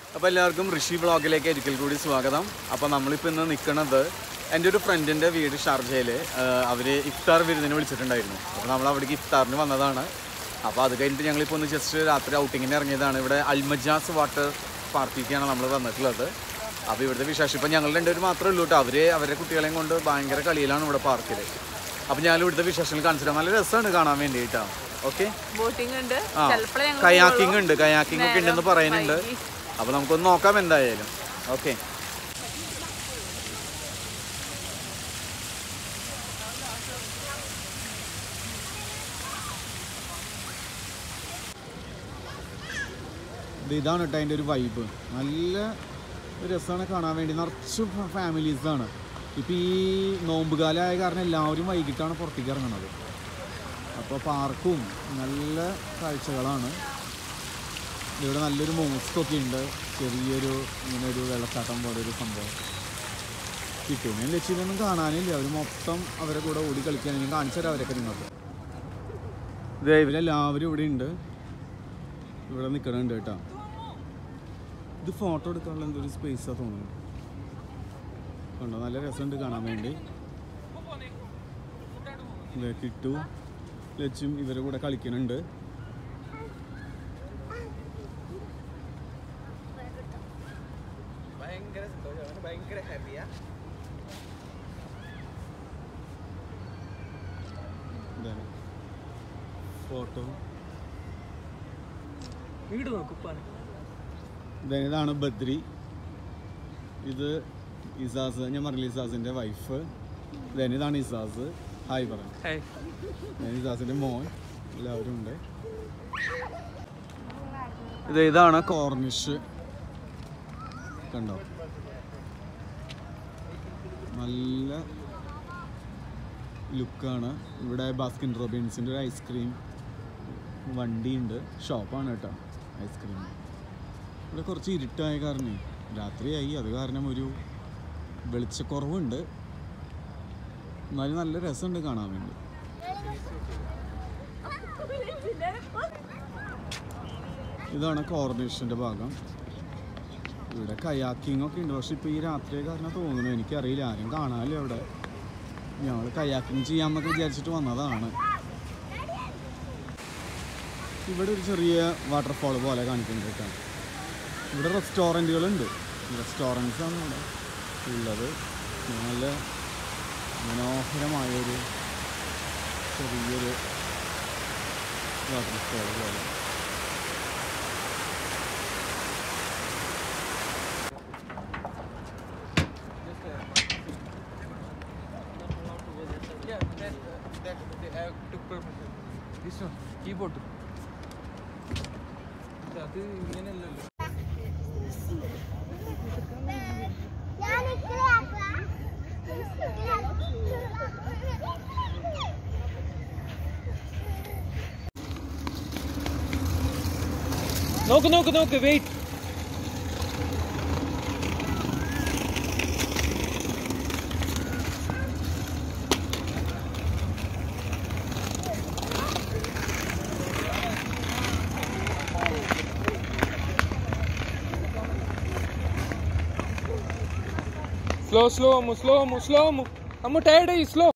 അപ്പോൾ എല്ലാവർക്കും ഋഷി ബ്ലോഗിലേക്ക് ഒരിക്കൽ കൂടി സ്വാഗതം അപ്പോൾ നമ്മളിപ്പോൾ ഇന്ന് നിൽക്കുന്നത് എൻ്റെ ഒരു ഫ്രണ്ടിൻ്റെ വീട് ഷാർജയിൽ അവർ ഇഫ്താർ വിരുന്നിന് വിളിച്ചിട്ടുണ്ടായിരുന്നു അപ്പോൾ നമ്മൾ അവിടേക്ക് ഇഫ്താറിന് വന്നതാണ് അപ്പോൾ അത് കഴിഞ്ഞിട്ട് ഞങ്ങളിപ്പോൾ ഒന്ന് ജസ്റ്റ് രാത്രി ഔട്ടിങ്ങിന് ഇറങ്ങിയതാണ് ഇവിടെ അൽമജാസ് വാട്ടർ പാർക്കിക്കാണ് നമ്മൾ വന്നിട്ടുള്ളത് അപ്പോൾ ഇവിടുത്തെ വിശേഷം ഇപ്പം ഞങ്ങൾ രണ്ടുപേർ മാത്രമേ ഉള്ളൂ കേട്ടോ അവർ അവരുടെ കുട്ടികളെയും കൊണ്ട് ഭയങ്കര കളിയിലാണ് ഇവിടെ പാർക്കിൽ അപ്പോൾ ഞാൻ ഇവിടുത്തെ വിശേഷങ്ങൾ കാണിച്ചിട്ട് നല്ല രസമാണ് കാണാൻ വേണ്ടിയിട്ടാണ് ഓക്കെ ബോട്ടിംഗ് ഉണ്ട് ആ ചിലപ്പോഴേ ഞങ്ങൾ കയാക്കിംഗ് ഉണ്ട് കയാക്കിംഗ് ഒക്കെ ഉണ്ടെന്ന് പറയുന്നുണ്ട് വൈകി. അപ്പോൾ നമുക്കൊന്ന് നോക്കാം എന്തായാലും ഓക്കെ ഇതാണ് കേട്ടോ അതിൻ്റെ ഒരു വൈബ് നല്ല രസമാണ് കാണാൻ വേണ്ടി നിറച്ച് ഫാമിലീസാണ് ഇപ്പോൾ ഈ നോമ്പുകാലമായ കാരണം എല്ലാവരും വൈകിട്ടാണ് പുറത്തേക്ക് ഇറങ്ങുന്നത് അപ്പോൾ പാർക്കും നല്ല കാഴ്ചകളാണ് ഇവിടെ നല്ലൊരു മോസ്കൊക്കെ ഉണ്ട് ചെറിയൊരു ഇങ്ങനെ ഒരു വെള്ളച്ചാട്ടം പോലെ ഒരു സംഭവം കിട്ടുമെന്ന് ലക്ഷ്യമൊന്നും കാണാനില്ല അവർ മൊത്തം അവരെ കൂടെ ഓടി കളിക്കാൻ ഞാൻ കാണിച്ചു തരാം അവരൊക്കെ നിങ്ങൾക്ക് ഇതേ ഇവരെല്ലാവരും ഇവിടെ ഉണ്ട് ഇവിടെ നിൽക്കണുണ്ട് കേട്ടോ ഇത് ഫോട്ടോ എടുക്കാനുള്ള എന്തൊരു സ്പേസാണ് തോന്നുന്നു കണ്ടോ നല്ല രസമുണ്ട് കാണാൻ വേണ്ടി ഇതേ കിട്ടു ലച്ചും ഇവരെ കൂടെ കളിക്കുന്നുണ്ട് ഇതാണ് ഫോട്ടോ വീട് നോക്കുപ്പാണ് then ഇതാണ് ബദ്രി ഇത് ഇസാസ് ഞാൻ പറഞ്ഞില്ല ഇസാസിൻ്റെ വൈഫ് then ഇതാണ് ഇസാസ് ഹായ് പറയാം ഹായ് then ഇസാസിൻ്റെ മോൻ എല്ലാവരും ഉണ്ട് ഇത് ഇതാണ് കോർണിഷ് കണ്ടോ നല്ല ലുക്കാണ് ഇവിടെ ബാസ്കിൻ റോബിൻസിൻ്റെ ഒരു ഐസ്ക്രീം വണ്ടിയുണ്ട് ഷോപ്പാണ് കേട്ടോ ഐസ്ക്രീം ഇവിടെ കുറച്ച് ഇരുട്ടായ കാരണേ രാത്രിയായി അത് കാരണം ഒരു വെളിച്ചക്കുറവുണ്ട് എന്നാലും നല്ല രസമുണ്ട് കാണാൻ വേണ്ടി ഇതാണ് കോർണിഷിൻ്റെ ഭാഗം ഇവിടെ കയാക്കിംഗ് ഒക്കെ ഉണ്ട് പക്ഷെ ഇപ്പോൾ ഈ രാത്രി കാരണം തോന്നുന്നു എനിക്കറിയില്ല ആരും കാണാനില്ല അവിടെ ഞങ്ങൾ കയാക്കിംഗ് ചെയ്യാമെന്നൊക്കെ വിചാരിച്ചിട്ട് വന്നതാണ് ഇവിടെ ഒരു ചെറിയ വാട്ടർഫാൾ പോലെ കാണിക്കുന്നുണ്ട് കേട്ടോ ഇവിടെ റെസ്റ്റോറൻറ്റുകളുണ്ട് റെസ്റ്റോറൻറ്റ്സ് ആണ് ഇവിടെ ഉള്ളത് നല്ല മനോഹരമായൊരു ചെറിയൊരു വാട്ടർഫാൾ പോലെ Yeah, that, that, that I took permission. This one, keyboard. അത് ഇങ്ങനെയല്ലല്ലോ നോക്ക് നോക്ക് നോക്ക് wait slow slow Ammu slow Ammu slow Ammu Ammu tired ആയി സ്ലോ